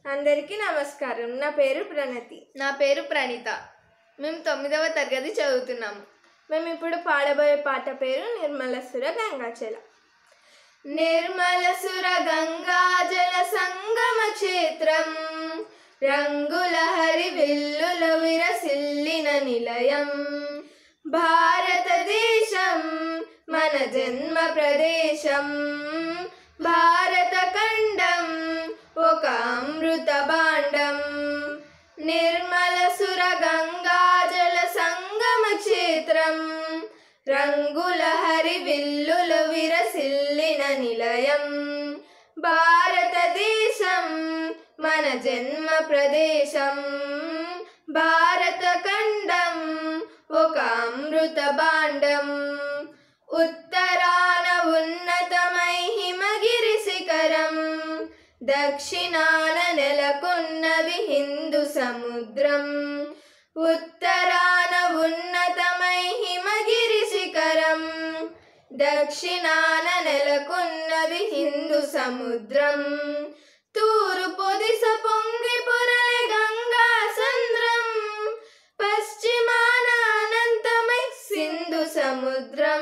అందరికీ నమస్కారం నా పేరు ప్రణతి నా పేరు ప్రణీత మేము తొమ్మిదవ తరగతి చదువుతున్నాము మేము ఇప్పుడు పాడబోయే పాట పేరు నిర్మలసుర గంగాచల నిర్మలసుర గంగాజల సంగమ క్షేత్రం రంగుల హరి విల్లుల విరసిల్లిన నిలయం భారతదేశం మన జన్మ ప్రదేశం భారత ఖండం ఒక అమృత భాండం నిర్మల సుర గంగాజల సంగమ క్షేత్రం రంగుల హరి విల్లుల విరసిల్లిన నిలయం భారతదేశం మన జన్మ ప్రదేశం భారత ఖండం ఒక అమృత భాండం ఉత్తరాన ఉన్నతమై హిమగిరి శిఖరం దక్షిణాన నెలకొన్నది హిందూ సముద్రం ఉత్తరాన ఉన్నతమై హిమగిరి శిఖరం దక్షిణాన నెలకొన్నది హిందూ సముద్రం తూర్పు దిశ పొంగి పొరలే గంగా సంద్రం పశ్చిమాన అనంతమై సింధు సముద్రం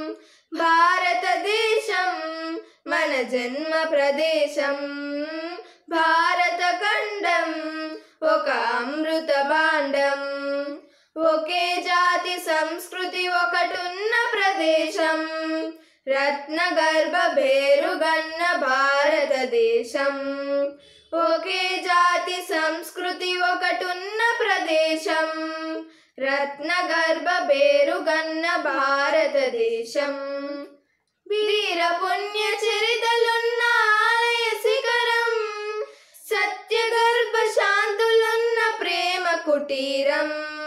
భారతదేశం మన జన్మ ప్రదేశం భారత ఖండం ఒక అమృత భాండం ఒకే జాతి సంస్కృతి ఒకటున్న ప్రదేశం రత్న గర్భ భేరుగన్న భారతదేశం ఒకే జాతి సంస్కృతి ఒకటున్న ప్రదేశం రత్న గర్భ బేరుగన్న భారతదేశం వీర పుణ్య చరితలున్న ఆలయ శిఖరం సత్య గర్భ శాంతులున్న ప్రేమ కుటీరం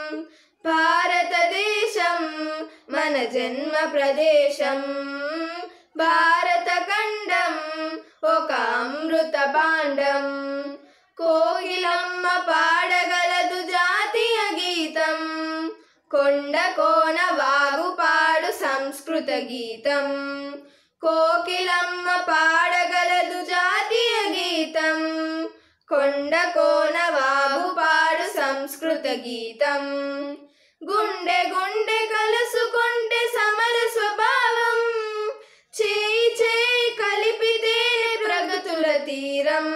భారతదేశం మన జన్మ ప్రదేశం భారత ఖండం ఒక అమృత భాండం కోగిలమ్మ పాడగలదు జాతీయ గీతం కొండ కోన వాగు పాడు సంస్కృత గీతం కోకిలమ్మ పాడగలదు జాతీయ గీతం కొండ కోన వాగు పాడు సంస్కృత గీతం గుండె గుండె కలుసుకుంటే సమర స్వభావం చేయి చేయి కలిపితే ప్రగతుల తీరం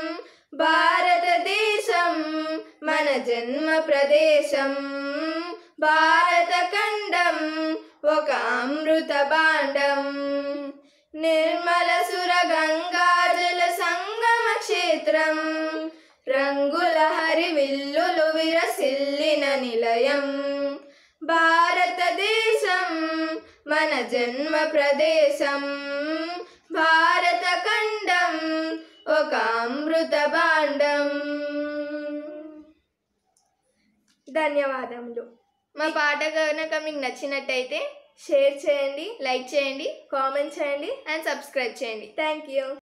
భారతదేశం మన జన్మ ప్రదేశం భారత ఖండం ఒక అమృత భాండం నిర్మల సుర గంగాజల సంగమ క్షేత్రం రంగుల హరి విల్లులు విరసిల్లిన నిలయం భారతదేశం మన జన్మ ప్రదేశం భారత ఖండం ఒక అమృత భాండం ధన్యవాదములు మా పాట కనుక మీకు నచ్చినట్టయితే షేర్ చేయండి లైక్ చేయండి కామెంట్ చేయండి అండ్ సబ్స్క్రైబ్ చేయండి థ్యాంక్ యూ